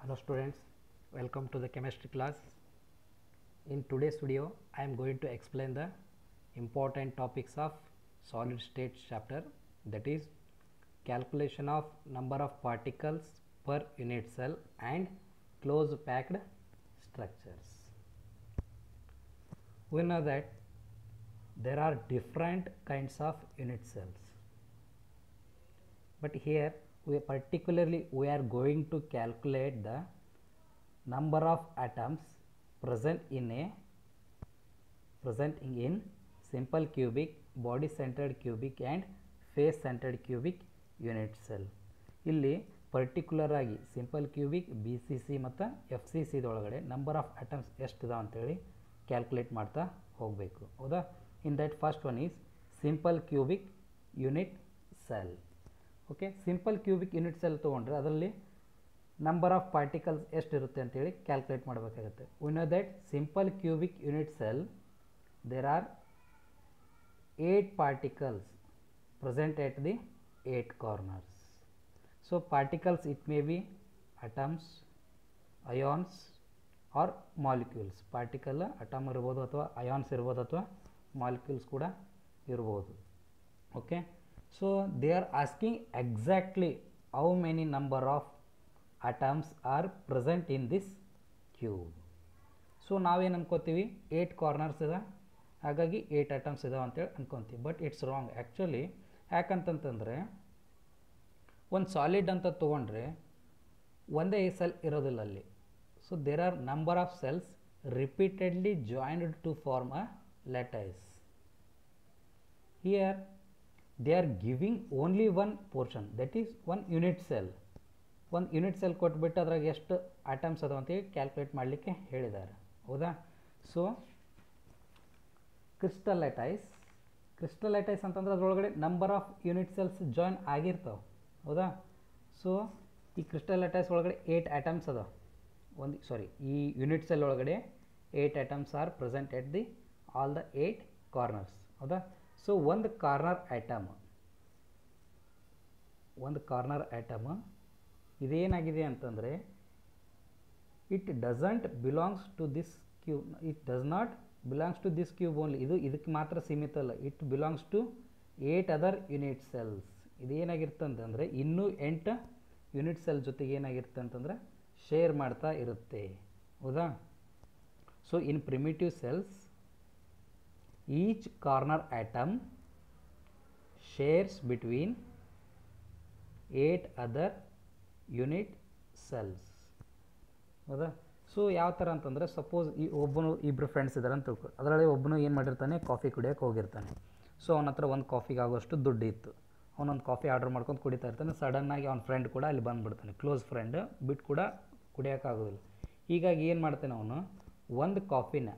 Hello students, welcome to the chemistry class. In today's video, I am going to explain the important topics of solid state chapter that is calculation of number of particles per unit cell and close packed structures. We know that there are different kinds of unit cells but here we particularly we are going to calculate the number of atoms present in a present in simple cubic body centered cubic and face centered cubic unit cell ಇಲ್ಲಿ particular ಆಗಿ simple cubic B C C ಮತ್ತು F C ಸಿದೊಳಗಡೆ number of atoms ಎಷ್ಟಿದಾವೆ ಅಂತೇಳಿ calculate ಮಾಡ್ತಾ ಹೋಗಬೇಕು ಹೌದಾ in that first one is simple cubic unit cell okay simple cubic unit cell ತೊಗೊಂಡ್ರೆ ಅದರಲ್ಲಿ ನಂಬರ್ ಆಫ್ ಪಾರ್ಟಿಕಲ್ಸ್ ಎಷ್ಟಿರುತ್ತೆ ಅಂತೇಳಿ ಕ್ಯಾಲ್ಕುಲೇಟ್ ಮಾಡಬೇಕಾಗುತ್ತೆ we know that simple cubic unit cell there are eight particles present at the eight corners. So particles it may be atoms, ions or molecules. Particle atom ಇರ್ಬೋದು ಅಥವಾ ions ಇರ್ಬೋದು ಅಥವಾ molecules ಕೂಡ ಇರ್ಬೋದು okay so they are asking exactly how many number of atoms are present in this cube so ನಾವೇನು ಅನ್ಕೋತೀವಿ eight corners ಇದೆ ಹಾಗಾಗಿ ಏಟ್ ಐಟಮ್ಸ್ ಇದಾವೆ ಅಂತೇಳಿ ಅನ್ಕೊತೀವಿ ಬಟ್ ಇಟ್ಸ್ ರಾಂಗ್ ಆ್ಯಕ್ಚುಲಿ ಯಾಕಂತಂತಂದರೆ ಒಂದು ಸಾಲಿಡ್ ಅಂತ ತೊಗೊಂಡ್ರೆ ಒಂದೇ ಸೆಲ್ ಇರೋದಿಲ್ಲ ಅಲ್ಲಿ so there are number of cells repeatedly joined to form a lattice here they are giving only one portion that is one unit cell ಒಂದು ಯೂನಿಟ್ ಸೆಲ್ ಕೊಟ್ಬಿಟ್ಟು ಅದ್ರಾಗ ಎಷ್ಟು ಐಟಮ್ಸ್ ಅದಾವ ಅಂತೇಳಿ ಕ್ಯಾಲ್ಕುಲೇಟ್ ಮಾಡಲಿಕ್ಕೆ ಹೇಳಿದ್ದಾರೆ ಹೌದಾ ಸೊ ಕ್ರಿಸ್ಟಲೈಟೈಸ್ ಕ್ರಿಸ್ಟಲೈಟೈಸ್ ಅಂತಂದ್ರೆ ಅದರೊಳಗಡೆ number of unit cells join ಆಗಿರ್ತಾವೆ ಹೌದಾ ಸೊ ಈ ಕ್ರಿಸ್ಟಲೈಟೈಸ್ ಒಳಗಡೆ ಏಟ್ ಐಟಮ್ಸ್ ಅದಾವ ಒಂದು ಸಾರಿ ಈ ಯೂನಿಟ್ ಸೆಲ್ ಒಳಗಡೆ eight atoms are present at the all the eight corners ಹೌದಾ ಸೊ ಒಂದು ಕಾರ್ನರ್ ಐಟಮ್ ಒಂದು ಕಾರ್ನರ್ ಐಟಮ್ ಇದೇನಾಗಿದೆ ಅಂತಂದರೆ it doesn't belongs to this cube it does not belongs to this cube only ಇದು ಇದಕ್ಕೆ ಮಾತ್ರ ಸೀಮಿತ ಅಲ್ಲ it belongs to eight other unit cells ಇದೇನಾಗಿರುತ್ತೆ ಅಂತಂದರೆ ಇನ್ನೂ ಎಂಟು ಯೂನಿಟ್ ಸೆಲ್ ಜೊತೆಗೆ ಏನಾಗಿರುತ್ತೆ ಅಂತಂದರೆ ಶೇರ್ ಮಾಡ್ತಾ ಇರುತ್ತೆ ಹೌದಾ so in primitive cells each corner atom shares between eight other unit cells ಹೌದಾ ಸೊ ಯಾವ ಥರ ಅಂತಂದರೆ ಸಪೋಸ್ ಈ ಒಬ್ಬನು ಇಬ್ಬರು ಫ್ರೆಂಡ್ಸ್ ಇದ್ದಾರೆ ಅಂತ ತಿಳ್ಕೊ ಅದರಲ್ಲಿ ಒಬ್ಬನು ಏನು ಮಾಡಿರ್ತಾನೆ ಕಾಫಿ ಕುಡಿಯೋಕೆ ಹೋಗಿರ್ತಾನೆ ಸೊ ಅವನ ಹತ್ರ ಒಂದು ಕಾಫಿಗೆ ಆಗೋಷ್ಟು ದುಡ್ಡು ಇತ್ತು ಅವನೊಂದು ಕಾಫಿ ಆರ್ಡರ್ ಮಾಡ್ಕೊಂಡು ಕುಡಿತಾ ಇರ್ತಾನೆ ಸಡನ್ನಾಗಿ ಅವ್ನ ಫ್ರೆಂಡ್ ಕೂಡ ಅಲ್ಲಿ ಬಂದುಬಿಡ್ತಾನೆ ಕ್ಲೋಸ್ ಫ್ರೆಂಡ್ ಬಿಟ್ಟು ಕೂಡ ಕುಡಿಯೋಕ್ಕಾಗೋದಿಲ್ಲ ಹೀಗಾಗಿ ಏನು ಮಾಡ್ತಾನೆ ಅವನು ಒಂದು ಕಾಫಿನ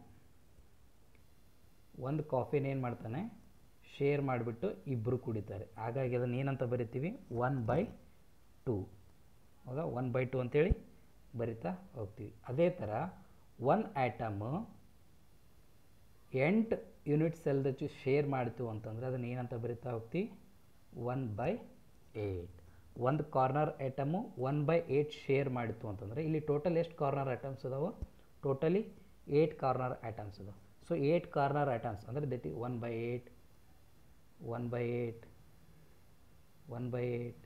ಒಂದು ಕಾಫಿನ ಏನು ಮಾಡ್ತಾನೆ ಶೇರ್ ಮಾಡಿಬಿಟ್ಟು ಇಬ್ಬರು ಕುಡಿತಾರೆ ಹಾಗಾಗಿ ಅದನ್ನು ಏನಂತ ಬರಿತೀವಿ ಒನ್ ಬೈ ಟೂ ಹೌದಾ ಒನ್ ಬೈ ಟು ಅಂತೇಳಿ ಬರಿತಾ ಹೋಗ್ತೀವಿ ಅದೇ ಥರ ಒನ್ ಆ್ಯಟಮು ಎಂಟು ಯೂನಿಟ್ ಸೆಲ್ದಚ್ಚು ಶೇರ್ ಮಾಡ್ತೀವಿ ಅಂತಂದರೆ ಅದನ್ನು ಏನಂತ ಬರಿತಾ ಹೋಗ್ತೀವಿ ಒನ್ ಬೈ ಏಯ್ಟ್ ಒಂದು corner atom one by eight share ಮಾಡಿತ್ತು ಅಂತಂದರೆ ಇಲ್ಲಿ ಟೋಟಲ್ ಎಷ್ಟು ಕಾರ್ನರ್ ಐಟಮ್ಸ್ ಅದಾವೆ ಟೋಟಲಿ ಏಯ್ಟ್ ಕಾರ್ನರ್ ಐಟಮ್ಸ್ ಅದಾವೆ ಸೊ ಏಯ್ಟ್ ಕಾರ್ನರ್ ಐಟಮ್ಸ್ ಅಂದರೆ ದಟ್ ಈ one by eight one by eight one by eight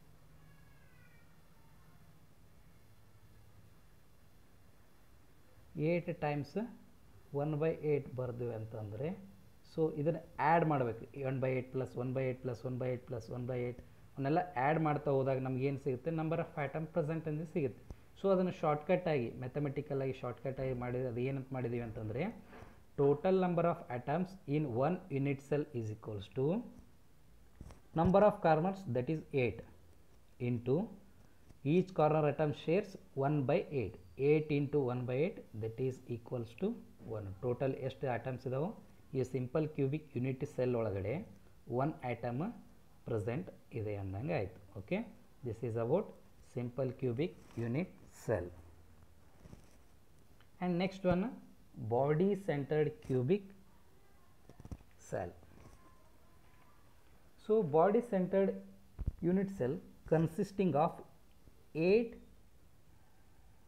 eight times one by eight ಬರ್ದ್ವಿ ಅಂತಂದರೆ ಸೊ ಇದನ್ನು ಆ್ಯಡ್ ಮಾಡಬೇಕು one by eight plus one by eight plus one by eight plus one by eight ಅವನ್ನೆಲ್ಲ add ಮಾಡ್ತಾ ಹೋದಾಗ ನಮ್ಗೆ ಏನು ಸಿಗುತ್ತೆ ನಂಬರ್ ಆಫ್ ಐಟಮ್ ಪ್ರೆಸೆಂಟ್ ಅಂತ ಸಿಗುತ್ತೆ ಸೊ ಅದನ್ನು ಶಾರ್ಟ್ಕಟ್ಟಾಗಿ ಮೆಥಮೆಟಿಕಲಾಗಿ ಶಾರ್ಟ್ಕಟ್ಟಾಗಿ ಮಾಡಿದ ಅದು ಏನಂತ ಮಾಡಿದ್ದೀವಿ ಅಂತಂದರೆ total number of atoms in one unit cell is equals to number of corners that is eight into each corner atom shares one by eight eight into one by eight that is equals to one total ಎಷ್ಟು atoms ಇದಾವೆ ಈ simple cubic unit cell ಒಳಗಡೆ one atom present ಇದೆ ಅಂದಂಗೆ ಆಯಿತು okay this is about simple cubic unit cell and next one body centred cubic cell so body centred unit cell consisting of 8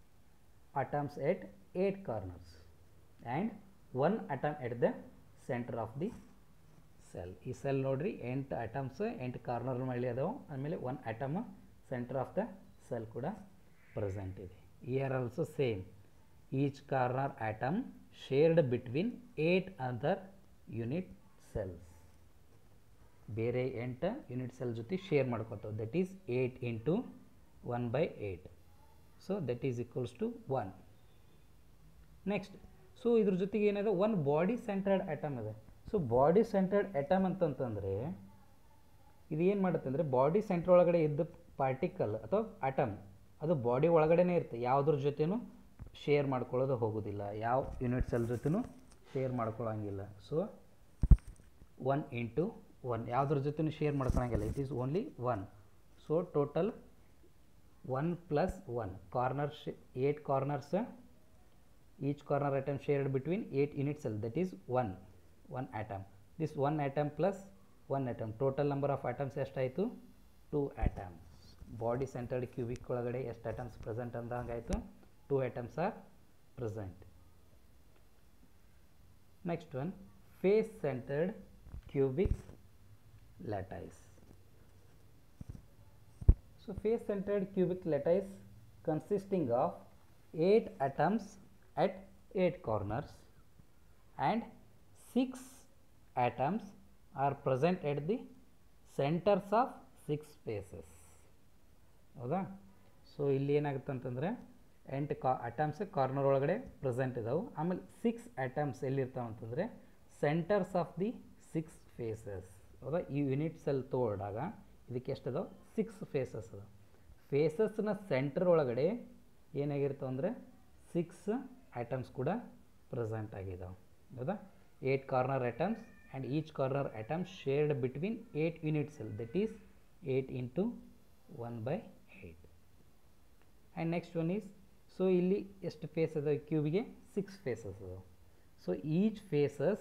atoms at 8 corners and one atom at the center of the cell ಈ cell ನೋಡ್ರಿ ಎಂಟು atoms ಎಂಟು corner ಮೇಲೆ ಅದಾವೆ ಆಮೇಲೆ one atom centre of the cell ಕೂಡ present ಇದೆ here also same each corner atom shared between eight other unit cells ಬೇರೆ ಎಂಟು ಯೂನಿಟ್ ಸೆಲ್ ಜೊತೆ ಶೇರ್ ಮಾಡ್ಕೊತಾವೆ that is eight into one by eight so that is equals to one next so ಇದ್ರ ಜೊತೆಗೆ ಏನಿದೆ one body centred atom ಇದೆ so body centred atom ಅಂತಂತಂದರೆ ಇದು ಏನು ಮಾಡುತ್ತೆ ಅಂದರೆ ಬಾಡಿ ಸೆಂಟ್ರ್ ಒಳಗಡೆ ಇದ್ದ ಪಾರ್ಟಿಕಲ್ ಅಥವಾ ಅಟಮ್ ಅದು ಬಾಡಿ ಒಳಗಡೆನೇ ಇರುತ್ತೆ ಯಾವುದ್ರ ಜೊತೆನೂ ಶೇರ್ ಮಾಡ್ಕೊಳ್ಳೋದು ಹೋಗೋದಿಲ್ಲ ಯಾವ ಯೂನಿಟ್ ಸೆಲ್ ಜೊತೆನೂ ಶೇರ್ ಮಾಡ್ಕೊಳ್ಳೋಂಗಿಲ್ಲ ಸೊ ಒನ್ ಇಂಟು ಒನ್ ಯಾವುದ್ರ ಜೊತೆನೂ ಶೇರ್ ಮಾಡ್ಕೊಳಂಗಿಲ್ಲ it is only one so total one plus one corner eight corners each corner atom shared between 8 unit cell that is 1 1 atom this 1 atom plus 1 atom total number of atoms ಎಷ್ಟಾಯಿತು 2 atoms body centred cubic ಒಳಗಡೆ ಎಷ್ಟು atoms present ಅಂದಂಗಾಯಿತು two atoms are present next one face centred cubic lattice So face centered cubic lattice consisting of 8 atoms at 8 corners and 6 atoms are present at the centers of 6 faces. ಹೌದಾ so ಇಲ್ಲಿ ಏನಾಗುತ್ತೆ ಅಂತಂದರೆ ಎಂಟು ಕಾ atoms corner ಒಳಗಡೆ present ಇದಾವೆ ಆಮೇಲೆ six atoms ಎಲ್ಲಿರ್ತಾವೆ ಅಂತಂದರೆ centres of the six faces ಹೌದಾ ಈ ಯೂನಿಟ್ ಸೆಲ್ ತೋರ್ಡಾಗ ಇದಕ್ಕೆ ಎಷ್ಟು ಅದಾವೆ ಸಿಕ್ಸ್ ಫೇಸಸ್ ಅದಾವೆ ಫೇಸಸ್ನ ಸೆಂಟರ್ ಒಳಗಡೆ ಏನಾಗಿರ್ತಾವೆ ಅಂದರೆ ಸಿಕ್ಸ್ ಐಟಮ್ಸ್ ಕೂಡ ಪ್ರೆಸೆಂಟ್ ಆಗಿದ್ದಾವೆ ಹೌದಾ eight corner atoms and each corner atoms shared between eight unit cell that is eight into one by eight and next one is so ಇಲ್ಲಿ ಎಷ್ಟು ಫೇಸ್ ಅದಾವೆ ಕ್ಯೂಬಿಗೆ six faces so each faces each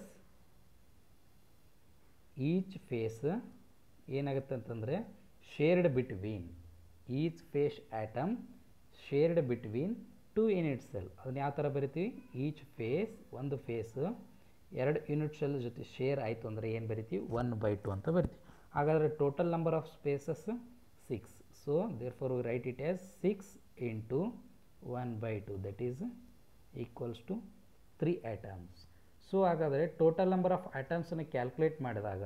face ಫೇಸ್ ಏನಾಗುತ್ತೆ ಅಂತಂದರೆ shared between each face atom shared between two unit cell ಅದನ್ನ ಯಾವ ಥರ ಬರಿತೀವಿ ಈಚ್ ಫೇಸ್ ಒಂದು ಫೇಸು ಎರಡು ಯೂನಿಟ್ ಸೆಲ್ ಜೊತೆ ಶೇರ್ ಆಯಿತು ಅಂದರೆ ಏನು ಬರಿತೀವಿ ಒನ್ ಬೈ ಟು ಅಂತ ಬರಿತೀವಿ ಹಾಗಾದರೆ total number of faces six so therefore we write it as six into one by two that is equals to three atoms so ಹಾಗಾದರೆ ಟೋಟಲ್ ನಂಬರ್ ಆಫ್ ಐಟಮ್ಸನ್ನು calculate ಮಾಡಿದಾಗ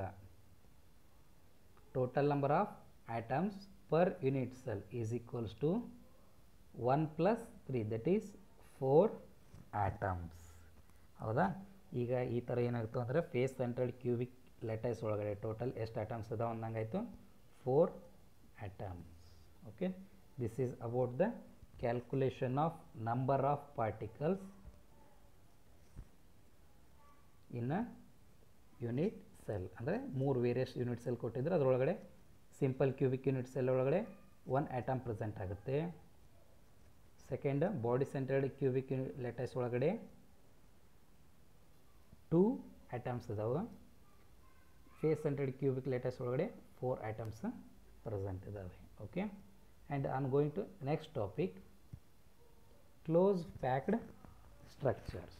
total number of atoms per unit cell is equals to one plus three that is four atoms ಹೌದಾ ಈಗ ಈ ಥರ ಏನಾಗುತ್ತೆ ಅಂದರೆ face centred cubic lattice ಒಳಗಡೆ ಟೋಟಲ್ ಎಷ್ಟು ಐಟಮ್ಸ್ ಅದಾವೆ ಅಂದಂಗಾಯಿತು four items okay this is about the calculation of number of particles in unit cell ಅಂದರೆ ಮೂರು ವೇರಿಯಸ್ ಯೂನಿಟ್ ಸೆಲ್ ಕೊಟ್ಟಿದ್ರೆ ಅದರೊಳಗಡೆ ಸಿಂಪಲ್ ಕ್ಯೂಬಿಕ್ ಯೂನಿಟ್ ಸೆಲ್ ಒಳಗಡೆ ಒನ್ ಆಟಮ್ ಪ್ರೆಸೆಂಟ್ ಆಗುತ್ತೆ second body centred cubic lattice ಒಳಗಡೆ two atoms ಇದಾವೆ face centred cubic lattice ಒಳಗಡೆ four atoms present ಇದ್ದಾವೆ okay and I am going to next topic close packed structures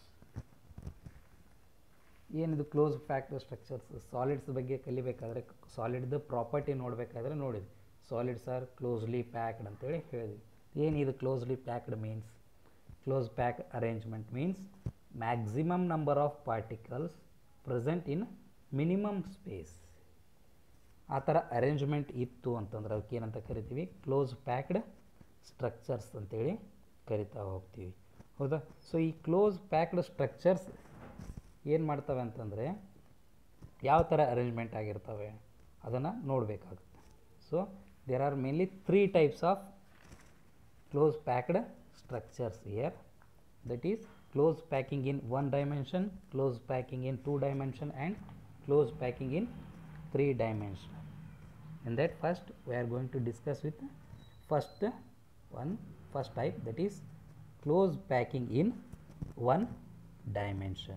ಏನಿದು close packed structures solids ಬಗ್ಗೆ ಕಲಿಬೇಕಾದ್ರೆ ಸಾಲಿಡ್ದು property ನೋಡಬೇಕಾದ್ರೆ ನೋಡಿದ್ವಿ ಸಾಲಿಡ್ಸ್ ಆರ್ ಕ್ಲೋಸ್ಲಿ ಪ್ಯಾಕ್ಡ್ ಅಂತೇಳಿ ಹೇಳಿದ್ವಿ ಏನಿದು closely packed means close pack arrangement means maximum number of particles present in minimum space ಆ ಥರ ಅರೇಂಜ್ಮೆಂಟ್ ಇತ್ತು ಅಂತಂದ್ರೆ ಅವಕ್ಕೆ ಏನಂತ ಕರಿತೀವಿ ಕ್ಲೋಸ್ ಪ್ಯಾಕ್ಡ್ ಸ್ಟ್ರಕ್ಚರ್ಸ್ ಅಂತೇಳಿ ಕರಿತಾ ಹೋಗ್ತೀವಿ ಹೌದಾ ಸೊ ಈ ಕ್ಲೋಸ್ ಪ್ಯಾಕ್ಡ್ ಸ್ಟ್ರಕ್ಚರ್ಸ್ ಏನು ಮಾಡ್ತವೆ ಅಂತಂದರೆ ಯಾವ ಥರ ಅರೇಂಜ್ಮೆಂಟ್ ಆಗಿರ್ತವೆ ಅದನ್ನು ನೋಡಬೇಕಾಗುತ್ತೆ so there are mainly three types of close packed structures here that is close packing in one dimension close packing in two dimension and close packing in three dimension in that first we are going to discuss with first one first type that is close packing in one dimension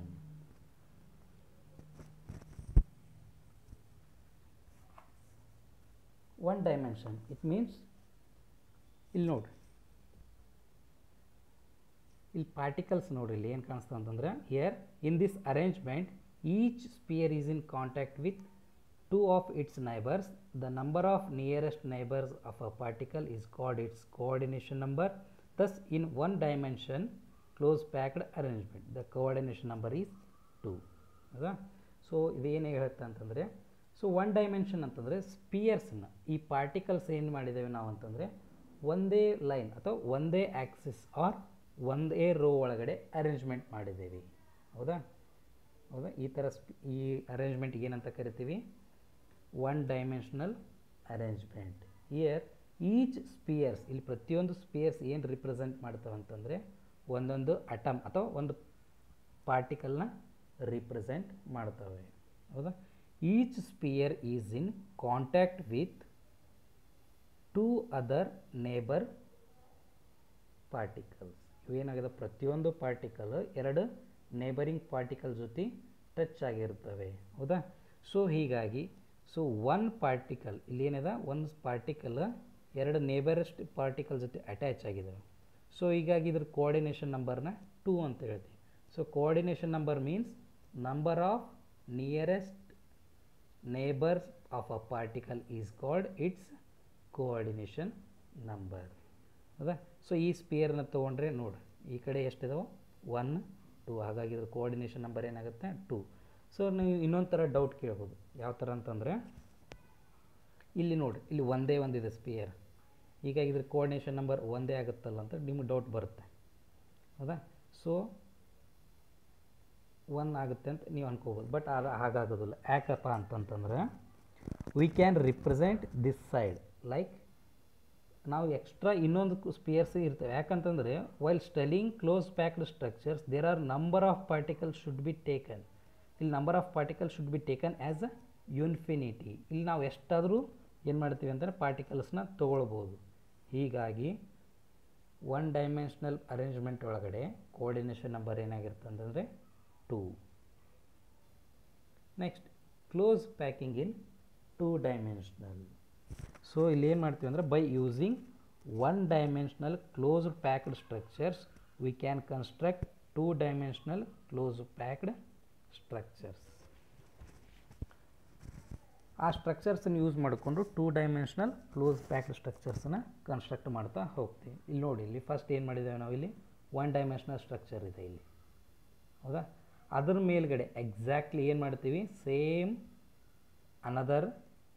one dimension it means ಇಲ್ಲಿ ನೋಡ್ರಿ ಇಲ್ಲಿ particles ನೋಡ್ರಿ ಇಲ್ಲಿ ಏನು ಕಾಣಿಸ್ತದೆ ಅಂತಂದ್ರೆ here in this arrangement each sphere is in contact with two of its neighbors the number of nearest neighbors of a particle is called its coordination number thus in one dimension close packed arrangement the coordination number is 2 ಹೌದಾ so ಇದೇನು ಹೇಳುತ್ತೆ ಅಂತಂದರೆ so one dimension ಅಂತಂದರೆ ಸ್ಪಿಯರ್ಸ್ನ ಈ particles ಏನು ಮಾಡಿದ್ದೇವೆ ನಾವು ಅಂತಂದರೆ ಒಂದೇ ಲೈನ್ ಅಥವಾ ಒಂದೇ ಆ್ಯಕ್ಸಿಸ್ ಆರ್ ಒಂದೇ ರೋ ಒಳಗಡೆ ಅರೇಂಜ್ಮೆಂಟ್ ಮಾಡಿದ್ದೇವೆ ಹೌದಾ ಹೌದಾ ಈ ಥರ ಸ್ಪಿ ಈ ಅರೇಂಜ್ಮೆಂಟ್ಗೆ ಏನಂತ ಕರಿತೀವಿ one dimensional arrangement here each spheres ಇಲ್ಲಿ ಪ್ರತಿಯೊಂದು ಸ್ಪಿಯರ್ಸ್ ಏನು ರಿಪ್ರೆಸೆಂಟ್ ಮಾಡ್ತಾವೆ ಅಂತಂದರೆ ಒಂದೊಂದು ಅಟಮ್ ಅಥವಾ ಒಂದು ಪಾರ್ಟಿಕಲ್ನ ರಿಪ್ರೆಸೆಂಟ್ ಮಾಡ್ತವೆ ಹೌದಾ each sphere is in contact with two other neighbour particles ಇವೇನಾಗಿದೆ ಪ್ರತಿಯೊಂದು ಪಾರ್ಟಿಕಲ್ ಎರಡು ನೇಬರಿಂಗ್ ಪಾರ್ಟಿಕಲ್ ಜೊತೆ ಟಚ್ ಆಗಿರ್ತವೆ ಹೌದಾ ಸೊ ಹೀಗಾಗಿ ಸೊ ಒನ್ ಪಾರ್ಟಿಕಲ್ ಇಲ್ಲೇನಿದೆ ಒಂದು ಪಾರ್ಟಿಕಲ್ ಎರಡು ನೇಬರೆಸ್ಟ್ ಪಾರ್ಟಿಕಲ್ ಜೊತೆ ಅಟ್ಯಾಚ್ ಆಗಿದ್ದಾವೆ ಸೊ ಹೀಗಾಗಿ ಇದ್ರ ಕೋಆರ್ಡಿನೇಷನ್ ನಂಬರ್ನ ಟೂ ಅಂತ ಹೇಳ್ತೀವಿ so coordination number means number of nearest neighbours of a particle is called its coordination number ಹೌದಾ ಸೊ ಈ ಸ್ಪಿಯರ್ನ ತೊಗೊಂಡ್ರೆ ನೋಡ್ರಿ ಈ ಕಡೆ ಎಷ್ಟಿದಾವೆ ಒನ್ ಟೂ ಹಾಗಾಗಿ ಇದ್ರ ಕೋಆರ್ಡಿನೇಷನ್ ನಂಬರ್ ಏನಾಗುತ್ತೆ ಟೂ ಸೊ ನೀವು ಇನ್ನೊಂದು ಥರ ಡೌಟ್ ಕೇಳ್ಬೋದು ಯಾವ ಥರ ಅಂತಂದರೆ ಇಲ್ಲಿ ನೋಡಿ ಇಲ್ಲಿ ಒಂದೇ ಒಂದಿದೆ ಸ್ಪಿಯರ್ ಈಗ ಇದ್ರ ಕೋಆರ್ಡಿನೇಷನ್ ನಂಬರ್ ಒಂದೇ ಆಗುತ್ತಲ್ಲ ಅಂತ ನಿಮ್ಗೆ ಡೌಟ್ ಬರುತ್ತೆ ಹೌದಾ ಸೊ ಒನ್ ಆಗುತ್ತೆ ಅಂತ ನೀವು ಅನ್ಕೋಬೋದು ಬಟ್ ಅದು ಹಾಗಾಗೋದಿಲ್ಲ ಯಾಕಪ್ಪ ಅಂತಂತಂದ್ರೆ we can represent this side like ನಾವು ಎಕ್ಸ್ಟ್ರಾ ಇನ್ನೊಂದು ಸ್ಪಿಯರ್ಸ್ ಇರ್ತವೆ ಯಾಕಂತಂದರೆ while studying close packed structures there are number of particle should be taken ಇಲ್ಲಿ number of particle should be taken as a infinity ಇಲ್ಲಿ ನಾವು ಎಷ್ಟಾದರೂ ಏನು ಮಾಡ್ತೀವಿ ಅಂತಂದರೆ ಪಾರ್ಟಿಕಲ್ಸ್ನ ತೊಗೊಳ್ಬೋದು ಹೀಗಾಗಿ ಒನ್ ಡೈಮೆನ್ಷನಲ್ ಅರೇಂಜ್ಮೆಂಟ್ ಒಳಗಡೆ ಕೋಆರ್ಡಿನೇಷನ್ ನಂಬರ್ ಏನಾಗಿರುತ್ತೆ ಅಂತಂದರೆ two next close packing in two dimensional so ಇಲ್ಲಿ ಏನು ಮಾಡ್ತೀವಿ ಅಂದರೆ by using one dimensional close packed structures we can construct two dimensional close packed structures ಆ ಸ್ಟ್ರಕ್ಚರ್ಸನ್ನು ಯೂಸ್ ಮಾಡಿಕೊಂಡು ಟೂ ಡೈಮೆನ್ಷನಲ್ ಕ್ಲೋಸ್ ಪ್ಯಾಕ್ಡ್ ಸ್ಟ್ರಕ್ಚರ್ಸನ್ನು ಕನ್ಸ್ಟ್ರಕ್ಟ್ ಮಾಡ್ತಾ ಹೋಗ್ತೀವಿ ಇಲ್ಲಿ ನೋಡಿ ಇಲ್ಲಿ ಫಸ್ಟ್ ಏನು ಮಾಡಿದ್ದೇವೆ ನಾವು ಇಲ್ಲಿ ಒನ್ ಡೈಮೆನ್ಷನಲ್ ಸ್ಟ್ರಕ್ಚರ್ ಇದೆ ಇಲ್ಲಿ ಹೌದಾ ಅದ್ರ ಮೇಲ್ಗಡೆ ಎಕ್ಸಾಕ್ಟ್ಲಿ ಏನು ಮಾಡ್ತೀವಿ same another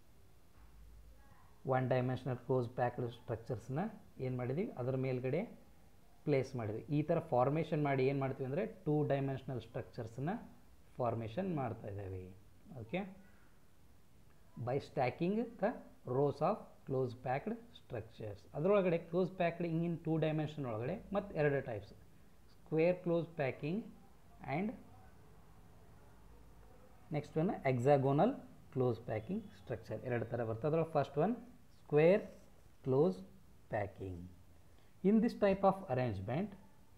one dimensional close packed ಸ್ಟ್ರಕ್ಚರ್ಸ್ನ ಏನು ಮಾಡಿದ್ವಿ ಅದರ ಮೇಲ್ಗಡೆ ಪ್ಲೇಸ್ ಮಾಡಿದ್ವಿ ಈ ಥರ ಫಾರ್ಮೇಷನ್ ಮಾಡಿ ಏನು ಮಾಡ್ತೀವಿ ಅಂದರೆ ಟೂ ಡೈಮೆನ್ಷನಲ್ ಸ್ಟ್ರಕ್ಚರ್ಸನ್ನ ಫಾರ್ಮೇಷನ್ ಮಾಡ್ತಾ ಇದ್ದೇವೆ okay by stacking the rows of close packed structures ಅದರೊಳಗಡೆ close packed in two dimension ಒಳಗಡೆ ಮತ್ತು ಎರಡು types square close packing and next one hexagonal close packing structure ಎರಡು ಥರ ಬರ್ತದೆ ಅದರೊಳಗೆ first one square close packing in this type of arrangement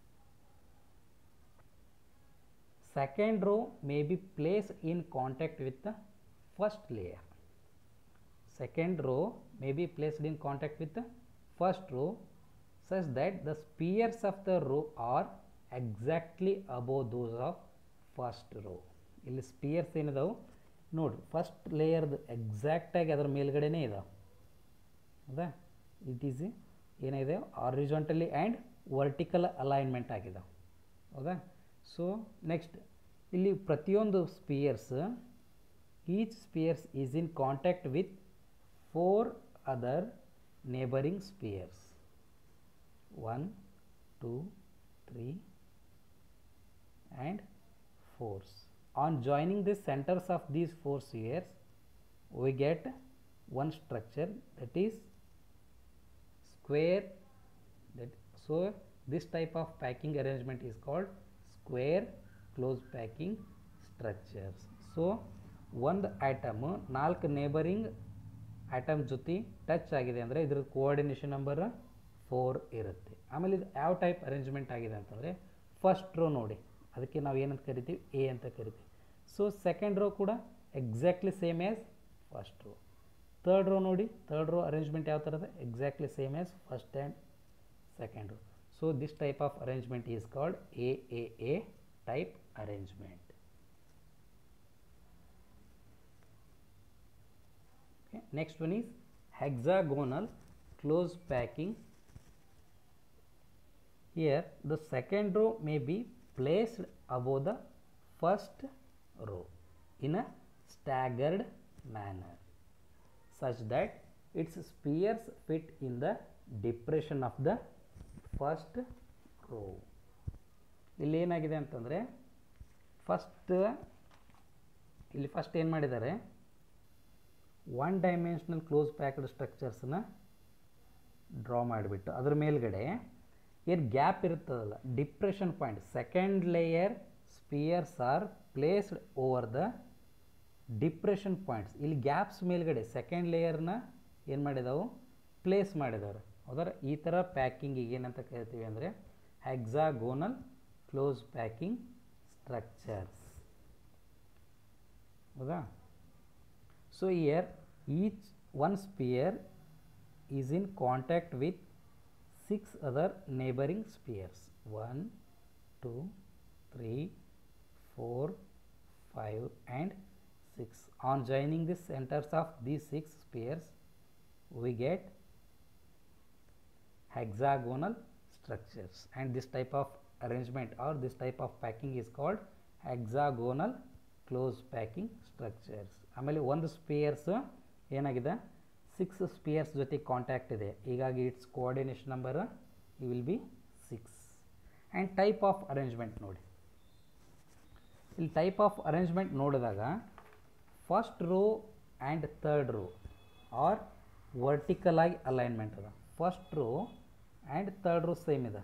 second row may be placed in contact with the first layer second row may be placed in contact with the first row such that the spheres of the row are exactly above those of first row ಇಲ್ಲಿ spheres ಏನಿದಾವೆ ನೋಡಿ first ಲೇಯರ್ದು ಎಕ್ಸಾಕ್ಟಾಗಿ ಅದರ ಮೇಲ್ಗಡೆನೇ ಇದಾವೆ ಹೌದಾ it is ಏನಿದೆ ಆರಿಜಾಂಟಲಿ and vertical alignment ಆಗಿದಾವೆ ಹೌದಾ so next ಇಲ್ಲಿ ಪ್ರತಿಯೊಂದು spheres each spheres is in contact with four other neighbouring spheres one two three and fours on joining the centres of these four spheres we get one structure that is square that so this type of packing arrangement is called square close packing structures so ಒಂದು atom ನಾಲ್ಕು neighbouring atom ಜೊತೆ touch ಆಗಿದೆ ಅಂದರೆ ಇದ್ರ coordination number four ಇರುತ್ತೆ ಆಮೇಲೆ ಇದು ಯಾವ ಟೈಪ್ ಅರೇಂಜ್ಮೆಂಟ್ ಆಗಿದೆ ಅಂತಂದರೆ ಫಸ್ಟ್ ರೋ ನೋಡಿ ಅದಕ್ಕೆ ನಾವು ಏನಂತ ಕರಿತೀವಿ ಎ ಅಂತ ಕರಿತೀವಿ ಸೊ ಸೆಕೆಂಡ್ ರೋ ಕೂಡ exactly same as first row third row ನೋಡಿ ತರ್ಡ್ ರೋ ಅರೇಂಜ್ಮೆಂಟ್ ಯಾವ ಥರ ಇದೆ exactly same as first and second row so this type of arrangement is called A A A type arrangement okay. next one is hexagonal close packing here the second row may be placed above the first row in a staggered manner such that its spheres fit in the depression of the first row ಇಲ್ಲಿ ಏನಾಗಿದೆ ಅಂತಂದರೆ first ಇಲ್ಲಿ first ಏನು ಮಾಡಿದ್ದಾರೆ one dimensional close packed ಸ್ಟ್ರಕ್ಚರ್ಸ್ನ draw ಮಾಡಿಬಿಟ್ಟು ಅದ್ರ ಮೇಲ್ಗಡೆ ಏನು ಗ್ಯಾಪ್ ಇರ್ತದಲ್ಲ depression point second layer spheres are placed over the depression points ಇಲ್ಲಿ ಗ್ಯಾಪ್ಸ್ ಮೇಲ್ಗಡೆ ಸೆಕೆಂಡ್ ಲೇಯರ್ನ ಏನು ಮಾಡಿದಾವು ಪ್ಲೇಸ್ ಮಾಡಿದವರು ಹೌದರ ಈ ಥರ ಪ್ಯಾಕಿಂಗಿಗೆ ಏನಂತ ಕರಿತೀವಿ ಅಂದರೆ ಹೆಕ್ಸಾಗೋನಲ್ ಕ್ಲೋಸ್ ಪ್ಯಾಕಿಂಗ್ ಸ್ಟ್ರಕ್ಚರ್ಸ್ ಹೌದಾ so here each one sphere is in contact with six other neighbouring spheres one two three four five and six on joining the centres of these six spheres we get hexagonal structures and this type of arrangement or this type of packing is called hexagonal close packing structures ಆಮೇಲೆ ಒಂದು spears ಏನಾಗಿದೆ six spears ಜೊತೆ contact ಇದೆ ಹೀಗಾಗಿ it's coordination number you will be six and type of arrangement ನೋಡಿ ಇಲ್ಲಿ type of arrangement ನೋಡಿದಾಗ first row and third row are vertical ಆಗಿ ಅಲೈನ್ಮೆಂಟ್ ಅದ first row and third row same ಇದೆ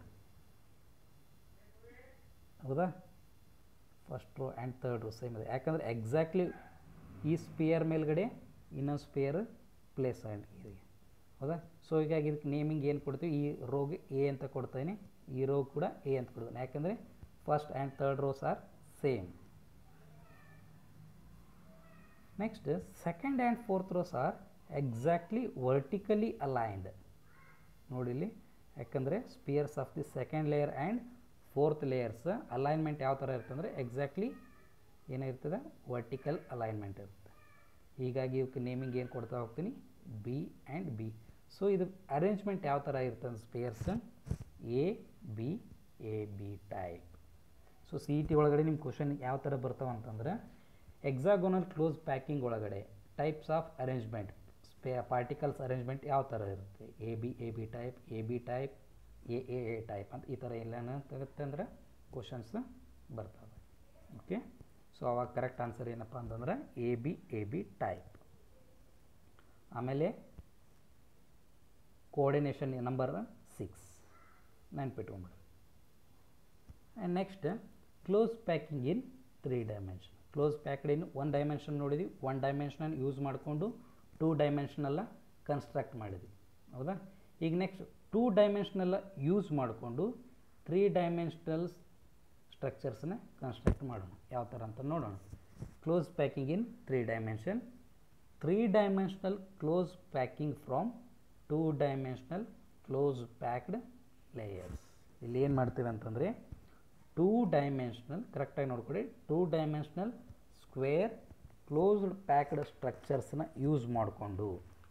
ಹೌದಾ first row and third row same ಇದೆ ಯಾಕಂದರೆ exactly ಈ ಸ್ಪಿಯರ್ ಮೇಲ್ಗಡೆ ಇನ್ನೊಂದು ಸ್ಪಿಯರ್ ಪ್ಲೇಸ್ ಇದೆ ಹೌದಾ ಸೊ ಹೀಗಾಗಿ ಇದಕ್ಕೆ ನೇಮಿಂಗ್ ಏನು ಕೊಡ್ತೀವಿ ಈ ರೋಗೆ ಎ ಅಂತ ಕೊಡ್ತಾಯಿನಿ ಈ ರೋ ಕೂಡ ಎ ಅಂತ ಕೊಡ್ತಾನೆ ಯಾಕಂದರೆ first and third rows are same next second and fourth rows are exactly vertically aligned ನೋಡಿಲಿ ಯಾಕಂದರೆ spheres of the second layer and fourth layers alignment ಯಾವ ಥರ ಇರ್ತಂದರೆ ಎಕ್ಸಾಕ್ಟ್ಲಿ ಏನಿರ್ತದೆ ವರ್ಟಿಕಲ್ ಅಲೈನ್ಮೆಂಟ್ ಇರುತ್ತೆ ಹೀಗಾಗಿ ಇವಕ್ಕೆ ನೇಮಿಂಗ್ ಏನು ಕೊಡ್ತಾ ಹೋಗ್ತೀನಿ ಬಿ ಆ್ಯಂಡ್ ಬಿ ಸೊ ಇದು ಅರೇಂಜ್ಮೆಂಟ್ ಯಾವ ಥರ ಇರ್ತದೆ spheres A B A B type so C E T ಒಳಗಡೆ ನಿಮ್ಮ ಕ್ವಶನ್ ಯಾವ ಥರ ಬರ್ತಾವೆ ಅಂತಂದ್ರೆ ಎಕ್ಸಾಗೋನಲ್ ಕ್ಲೋಸ್ ಪ್ಯಾಕಿಂಗ್ ಒಳಗಡೆ ಟೈಪ್ಸ್ ಆಫ್ ಅರೇಂಜ್ಮೆಂಟ್ ಸ್ಪೇ ಪಾರ್ಟಿಕಲ್ಸ್ ಅರೇಂಜ್ಮೆಂಟ್ ಯಾವ ಥರ ಇರುತ್ತೆ A B A B type A B type A A A type ಅಂತ ಈ ಥರ ಎಲ್ಲನ ತೆಗುತ್ತೆ ಅಂದ್ರೆ ಕ್ವಶನ್ಸ್ ಬರ್ತವೆ ಓಕೆ ಸೊ ಅವಾಗ ಕರೆಕ್ಟ್ ಆನ್ಸರ್ ಏನಪ್ಪ ಅಂತಂದ್ರೆ A B A B type ಆಮೇಲೆ ಕೋಆರ್ಡಿನೇಷನ್ ನಂಬರ್ ಸಿಕ್ಸ್ ನೆನ್ಪಿಟ್ಕೊಂಬಿಡ್ರಿ and next close packing in three dimension close packed in one dimension ನೋಡಿದ್ವಿ ಒನ್ ಡೈಮೆನ್ಷನಲ್ ಯೂಸ್ ಮಾಡಿಕೊಂಡು ಟೂ ಡೈಮೆನ್ಷನಲ್ಲ ಕನ್ಸ್ಟ್ರಕ್ಟ್ ಮಾಡಿದ್ವಿ ಹೌದಾ ಈಗ ನೆಕ್ಸ್ಟ್ ಟೂ ಡೈಮೆನ್ಷನಲ್ಲ ಯೂಸ್ ಮಾಡಿಕೊಂಡು ತ್ರೀ ಡೈಮೆನ್ಷನಲ್ ಸ್ಟ್ರಕ್ಚರ್ಸ್ನ ಕನ್ಸ್ಟ್ರಕ್ಟ್ ಮಾಡೋಣ ಯಾವ ಥರ ಅಂತ ನೋಡೋಣ close packing in three dimension three dimensional close packing from two dimensional close packed layers ಇಲ್ಲಿ ಏನು ಮಾಡ್ತೀವಿ ಅಂತಂದರೆ ಟೂ ಡೈಮೆನ್ಷನಲ್ ಕರೆಕ್ಟಾಗಿ ನೋಡ್ಕೊಳ್ಳಿ two dimensional square closed packed ಸ್ಟ್ರಕ್ಚರ್ಸ್ನ ಯೂಸ್ ಮಾಡಿಕೊಂಡು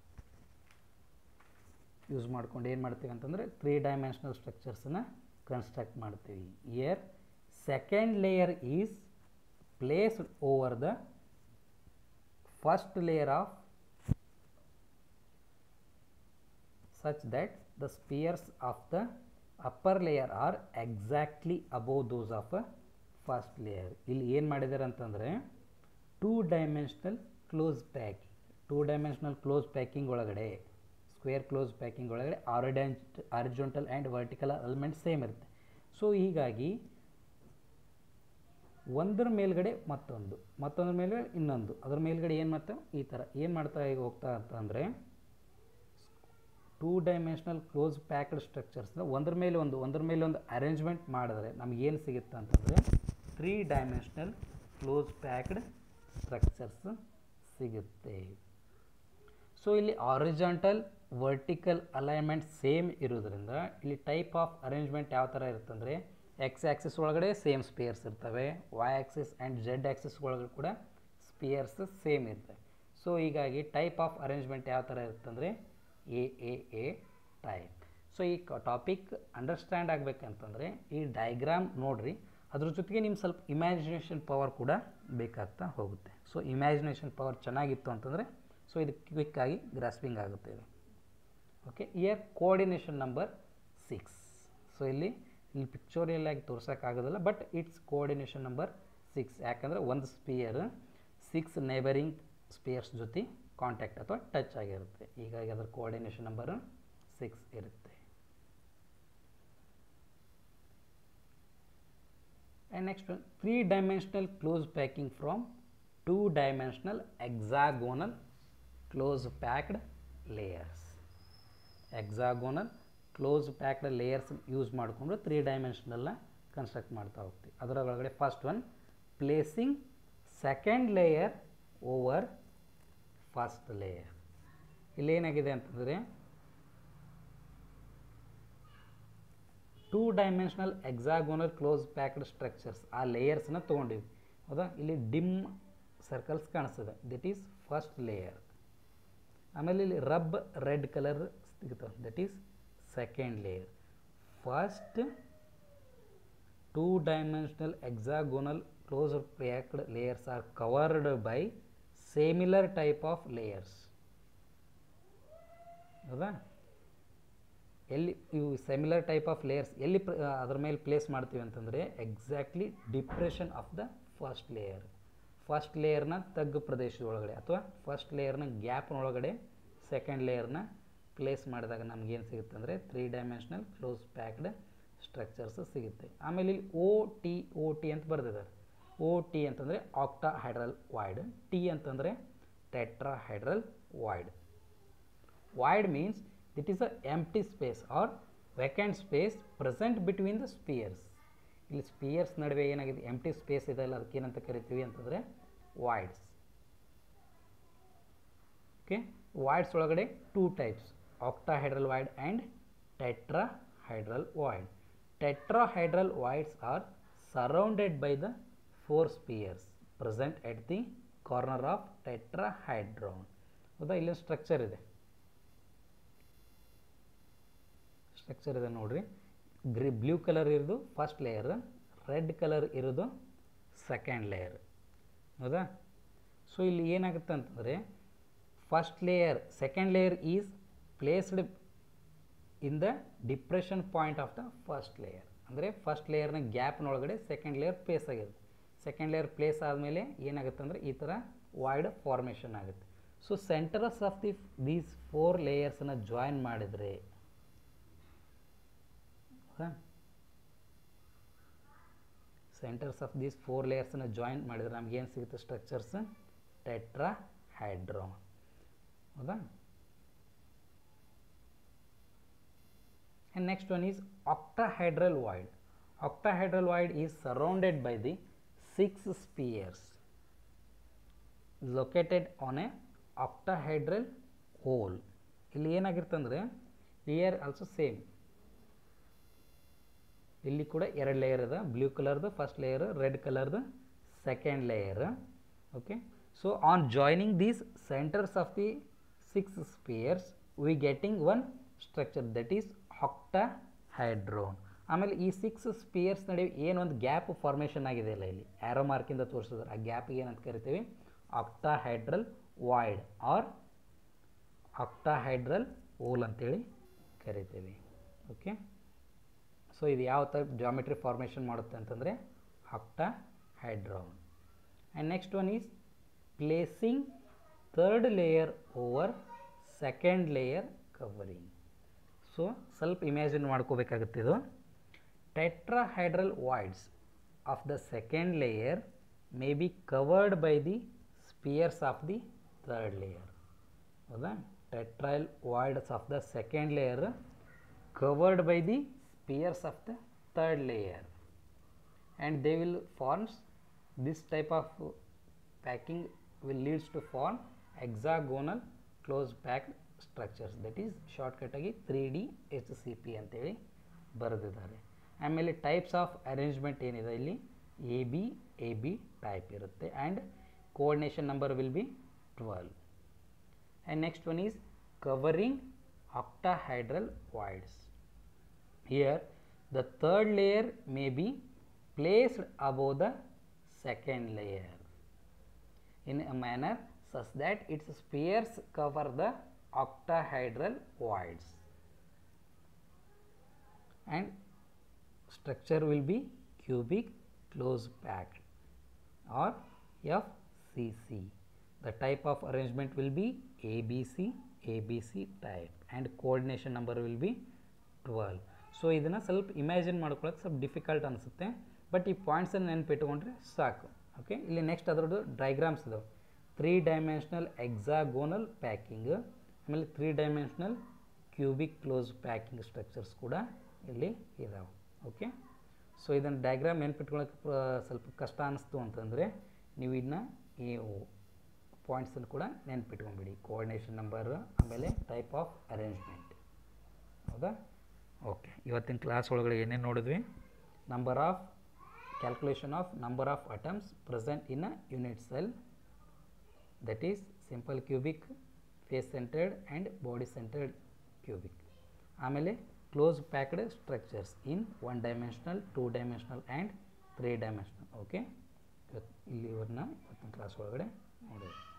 ಯೂಸ್ ಮಾಡ್ಕೊಂಡು ಏನು ಮಾಡ್ತೀವಿ ಅಂತಂದರೆ ತ್ರೀ ಡೈಮೆನ್ಷನಲ್ ಸ್ಟ್ರಕ್ಚರ್ಸನ್ನ ಕನ್ಸ್ಟ್ರಕ್ಟ್ ಮಾಡ್ತೀವಿ here second layer is placed over the first layer of such that the spheres of the upper layer are exactly above those of a first layer ಇಲ್ಲಿ ಏನು ಮಾಡಿದ್ದಾರೆ ಅಂತಂದರೆ two dimensional close packing two dimensional close packing ಒಳಗಡೆ square close packing ಒಳಗಡೆ ಆರಿಡೆಂಟ್ horizontal and vertical element same ಇರುತ್ತೆ so ಹೀಗಾಗಿ ಒಂದರ ಮೇಲ್ಗಡೆ ಮತ್ತೊಂದು ಮತ್ತೊಂದ್ರ ಮೇಲ್ಗಡೆ ಇನ್ನೊಂದು ಅದ್ರ ಮೇಲ್ಗಡೆ ಏನು ಮಾಡ್ತಾ ಈ ಥರ ಏನು ಮಾಡ್ತಾ ಈಗ ಹೋಗ್ತಾ ಅಂತಂದರೆ ಟೂ ಡೈಮೆನ್ಷನಲ್ ಕ್ಲೋಸ್ ಪ್ಯಾಕ್ಡ್ ಸ್ಟ್ರಕ್ಚರ್ಸ್ನ ಒಂದ್ರ ಮೇಲೆ ಒಂದು ಒಂದ್ರ ಮೇಲೆ ಒಂದು ಅರೇಂಜ್ಮೆಂಟ್ ಮಾಡಿದ್ರೆ ನಮಗೇನು ಸಿಗುತ್ತೆ ಅಂತಂದರೆ three dimensional close packed structures ಸಿಗುತ್ತೆ ಸೊ ಇಲ್ಲಿ ಆರಿಜಾಂಟಲ್ ವರ್ಟಿಕಲ್ ಅಲೈನ್ಮೆಂಟ್ ಸೇಮ್ ಇರೋದ್ರಿಂದ ಇಲ್ಲಿ ಟೈಪ್ ಆಫ್ ಅರೇಂಜ್ಮೆಂಟ್ ಯಾವ ಥರ ಇರುತ್ತಂದರೆ ಎಕ್ಸ್ ಆ್ಯಕ್ಸಿಸ್ ಒಳಗಡೆ ಸೇಮ್ ಸ್ಪಿಯರ್ಸ್ ಇರ್ತವೆ Y axis and Z axis ಒಳಗಡೆ ಕೂಡ ಸ್ಪಿಯರ್ಸ್ ಸೇಮ್ ಇರ್ತವೆ ಸೊ ಹೀಗಾಗಿ ಟೈಪ್ ಆಫ್ ಅರೇಂಜ್ಮೆಂಟ್ ಯಾವ ಥರ ಇರುತ್ತಂದರೆ A A A type so ಈ ಟಾಪಿಕ್ ಅಂಡರ್ಸ್ಟ್ಯಾಂಡ್ ಆಗಬೇಕಂತಂದರೆ ಈ ಡಯಾಗ್ರಾಮ್ ನೋಡಿರಿ ಅದ್ರ ಜೊತೆಗೆ ನಿಮ್ಮ ಸ್ವಲ್ಪ ಇಮ್ಯಾಜಿನೇಷನ್ ಪವರ್ ಕೂಡ ಬೇಕಾಗ್ತಾ ಹೋಗುತ್ತೆ ಸೊ ಇಮ್ಯಾಜಿನೇಷನ್ ಪವರ್ ಚೆನ್ನಾಗಿತ್ತು ಅಂತಂದರೆ ಸೊ ಇದು ಕ್ವಿಕ್ಕಾಗಿ ಗ್ರಾಸ್ಪಿಂಗ್ ಆಗುತ್ತೆ ಇದು okay here coordination number six so ಇಲ್ಲಿ ಇಲ್ಲಿ ಪಿಕ್ಚೋರಿಯಲ್ ಆಗಿ ತೋರ್ಸೋಕ್ಕಾಗೋದಿಲ್ಲ but it's coordination number six ಯಾಕಂದರೆ ಒಂದು ಸ್ಪಿಯರ್ ಸಿಕ್ಸ್ ನೇಬರಿಂಗ್ ಸ್ಪಿಯರ್ಸ್ ಜೊತೆ ಕಾಂಟ್ಯಾಕ್ಟ್ ಅಥವಾ ಟಚ್ ಆಗಿರುತ್ತೆ ಹೀಗಾಗಿ ಅದರ ಕೋಆರ್ಡಿನೇಷನ್ ನಂಬರ್ ಸಿಕ್ಸ್ ಇರುತ್ತೆ and next one three dimensional close packing from two dimensional hexagonal close packed layers hexagonal close packed layers use ಮಾಡಿಕೊಂಡು three ಡೈಮೆನ್ಷನಲ್ನ ಕನ್ಸ್ಟ್ರಕ್ಟ್ ಮಾಡ್ತಾ ಹೋಗ್ತೀವಿ ಅದರ ಒಳಗಡೆ first one placing second layer over first layer ಇಲ್ಲೇನಾಗಿದೆ ಅಂತಂದರೆ two dimensional hexagonal close packed structures ಆ ಲೇಯರ್ಸ್ನ ತೊಗೊಂಡಿವಿ ಹೌದಾ ಇಲ್ಲಿ ಡಿಮ್ ಸರ್ಕಲ್ಸ್ ಕಾಣಿಸ್ತದೆ ದಟ್ ಈಸ್ ಫಸ್ಟ್ ಲೇಯರ್ ಆಮೇಲೆ ಇಲ್ಲಿ ರಬ್ ರೆಡ್ ಕಲರ್ ಸಿಗ್ತವೆ that is second layer first two dimensional hexagonal close packed layers are covered by similar type of layers ಹೌದಾ ಎಲ್ಲಿ ಇವು ಸೆಮಿಲರ್ ಟೈಪ್ ಆಫ್ ಲೇಯರ್ಸ್ ಎಲ್ಲಿ ಪ್ರ ಅದ್ರ ಮೇಲೆ ಪ್ಲೇಸ್ ಮಾಡ್ತೀವಿ ಅಂತಂದರೆ exactly depression of the first layer first ಲೇಯರ್ನ ತಗ್ಗು ಪ್ರದೇಶದೊಳಗಡೆ ಅಥವಾ ಫಸ್ಟ್ ಲೇಯರ್ನ ಗ್ಯಾಪ್ನೊಳಗಡೆ ಸೆಕೆಂಡ್ ಲೇಯರ್ನ ಪ್ಲೇಸ್ ಮಾಡಿದಾಗ ನಮಗೇನು ಸಿಗುತ್ತೆ ಅಂದರೆ three dimensional close packed structures ಸಿಗುತ್ತೆ ಆಮೇಲೆ ಇಲ್ಲಿ ಓ ಟಿ ಓ ಟಿ ಅಂತ ಬರೆದಿದ್ದಾರೆ ಓ ಟಿ ಅಂತಂದರೆ ಆಕ್ಟಾ ಹೈಡ್ರಲ್ ವಾಯ್ಡ್ ಟಿ ಅಂತಂದರೆ tetrahedral void void means it is a empty space or vacant space present between the spheres ಇಲ್ಲಿ ಸ್ಪಿಯರ್ಸ್ ನಡುವೆ ಏನಾಗಿದೆ ಎಂಟಿ ಸ್ಪೇಸ್ ಇದೆ ಅಲ್ಲ ಅದಕ್ಕೆ ಏನಂತ ಕರಿತೀವಿ ಅಂತಂದರೆ ವಾಯ್ಡ್ಸ್ ಓಕೆ ವಾಯ್ಡ್ಸ್ ಒಳಗಡೆ two types octahedral void and tetrahedral void tetrahedral voids are surrounded by the four spheres present at the corner of tetrahedron ಹೌದಾ ಇಲ್ಲೊಂದು ಸ್ಟ್ರಕ್ಚರ್ ಇದೆ ಸ್ಟ್ರಕ್ಚರ್ ಇದೆ ನೋಡ್ರಿ ಗ್ರಿ ಬ್ಲೂ ಕಲರ್ ಇರೋದು first layer red colour ಇರೋದು second layer ಹೌದಾ so ಇಲ್ಲಿ ಏನಾಗುತ್ತೆ ಅಂತಂದರೆ first layer second layer is placed in the depression point of the first layer ಅಂದರೆ ಫಸ್ಟ್ ಲೇಯರ್ನ ಗ್ಯಾಪ್ನೊಳಗಡೆ ಸೆಕೆಂಡ್ ಲೇಯರ್ ಪ್ಲೇಸ್ ಆಗಿರುತ್ತೆ ಸೆಕೆಂಡ್ ಲೇಯರ್ ಪ್ಲೇಸ್ ಆದಮೇಲೆ ಏನಾಗುತ್ತೆ ಅಂದರೆ ಈ ಥರ ವಾಯ್ಡ್ ಫಾರ್ಮೇಷನ್ ಆಗುತ್ತೆ so centres of the these four ಲೇಯರ್ಸನ್ನ ಜಾಯಿನ್ ಮಾಡಿದರೆ ಸೆಂಟರ್ಸ್ ಆಫ್ ದೀಸ್ ಫೋರ್ ಲೇಯರ್ಸನ್ನು ಜಾಯಿನ್ ಮಾಡಿದ್ರೆ ನಮ್ಗೆ ಏನು ಸಿಗುತ್ತೆ ಸ್ಟ್ರಕ್ಚರ್ಸ್ ಟೆಟ್ರಾ ಹೈಡ್ರೋನ್ ಹೌದಾ and next one is octahedral void octahedral void is surrounded by the six spheres located on a octahedral hole ಇಲ್ಲಿ ಏನಾಗಿರ್ತಂದರೆ ಲೇಯರ್ ಆಲ್ಸೋ ಸೇಮ್ ಇಲ್ಲಿ ಕೂಡ ಎರಡು ಲೇಯರ್ ಇದೆ ಬ್ಲೂ ಕಲರ್ದು ಫಸ್ಟ್ ಲೇಯರ್ ರೆಡ್ ಕಲರ್ದು second layer okay so on joining these centres of the six spheres we getting one structure that is octahedron ಆಮೇಲೆ ಈ ಸಿಕ್ಸ್ ಸ್ಪಿಯರ್ಸ್ ನಡುವೆ ಏನೊಂದು ಗ್ಯಾಪ್ ಫಾರ್ಮೇಷನ್ ಆಗಿದೆ ಅಲ್ಲ ಇಲ್ಲಿ ಆ್ಯರೋ ಮಾರ್ಕಿಂದ ತೋರಿಸಿದ್ರೆ ಆ ಗ್ಯಾಪಿಗೆ ಏನಂತ ಕರಿತೀವಿ octahedral void or octahedral hole ಅಂತೇಳಿ ಕರಿತೀವಿ ಓಕೆ ಸೊ ಇದು ಯಾವ ಟೈಪ್ ಜಾಮೆಟ್ರಿ ಫಾರ್ಮೇಷನ್ ಮಾಡುತ್ತೆ ಅಂತಂದರೆ octahedron and next one is placing third layer over second layer covering so ಸ್ವಲ್ಪ ಇಮ್ಯಾಜಿನ್ ಮಾಡ್ಕೋಬೇಕಾಗುತ್ತೆ ಇದು tetrahedral voids of the second layer may be covered by the spheres of the third layer ಹೌದಾ tetrahedral voids of the second layer covered by the spears of the third layer and they will forms this type of packing will leads to form hexagonal close packed structures that is ಶಾರ್ಟ್ಕಟಾಗಿ three D H C P ಅಂತೇಳಿ ಬರೆದಿದ್ದಾರೆ ಆಮೇಲೆ types of arrangement ಏನಿದೆ ಇಲ್ಲಿ A B A B type ಇರುತ್ತೆ and coordination number will be twelve and next one is covering octahedral voids. Here the third layer may be placed above the second layer in a manner such that its spheres cover the octahedral voids and structure will be cubic close packed or FCC. The type of arrangement will be ABC, ABC type and coordination number will be 12. So ಇದನ್ನು ಸ್ವಲ್ಪ imagine ಮಾಡ್ಕೊಳಕ್ಕೆ ಸ್ವಲ್ಪ difficult ಅನಿಸುತ್ತೆ but ಈ ಪಾಯಿಂಟ್ಸನ್ನು ನೆನಪಿಟ್ಕೊಂಡ್ರೆ ಸಾಕು okay ಇಲ್ಲಿ next ಅದರದ್ದು diagrams ಇದಾವೆ ತ್ರೀ ಡೈಮೆನ್ಷನಲ್ ಎಕ್ಸಾಗೋನಲ್ ಪ್ಯಾಕಿಂಗ್ ಆಮೇಲೆ three dimensional cubic close packing structures ಕೂಡ ಇಲ್ಲಿ ಇದಾವೆ ಓಕೆ ಸೊ ಇದನ್ನು ಡಯಾಗ್ರಾಮ್ ನೆನ್ಪಿಟ್ಕೊಳ್ಳೋಕೆ ಸ್ವಲ್ಪ ಕಷ್ಟ ಅನ್ನಿಸ್ತು ಅಂತಂದರೆ ನೀವು ಇದನ್ನ ಈ ಪಾಯಿಂಟ್ಸನ್ನು ಕೂಡ ನೆನ್ಪಿಟ್ಕೊಂಬಿಡಿ ಕೋಆರ್ಡಿನೇಷನ್ ನಂಬರ್ ಆಮೇಲೆ ಟೈಪ್ ಆಫ್ ಅರೇಂಜ್ಮೆಂಟ್ ಹೌದಾ ಓಕೆ ಇವತ್ತಿನ ಕ್ಲಾಸ್ ಒಳಗಡೆ ಏನೇನು ನೋಡಿದ್ವಿ number of calculation of number of atoms present in a unit cell that is simple cubic face centred and body centred cubic ಆಮೇಲೆ close packed structures in one dimensional two dimensional and three dimensional okay ಇಲ್ಲಿ ಇವ್ರನ್ನ ಇವತ್ತಿನ class ಒಳಗಡೆ ನೋಡಿದ್ವಿ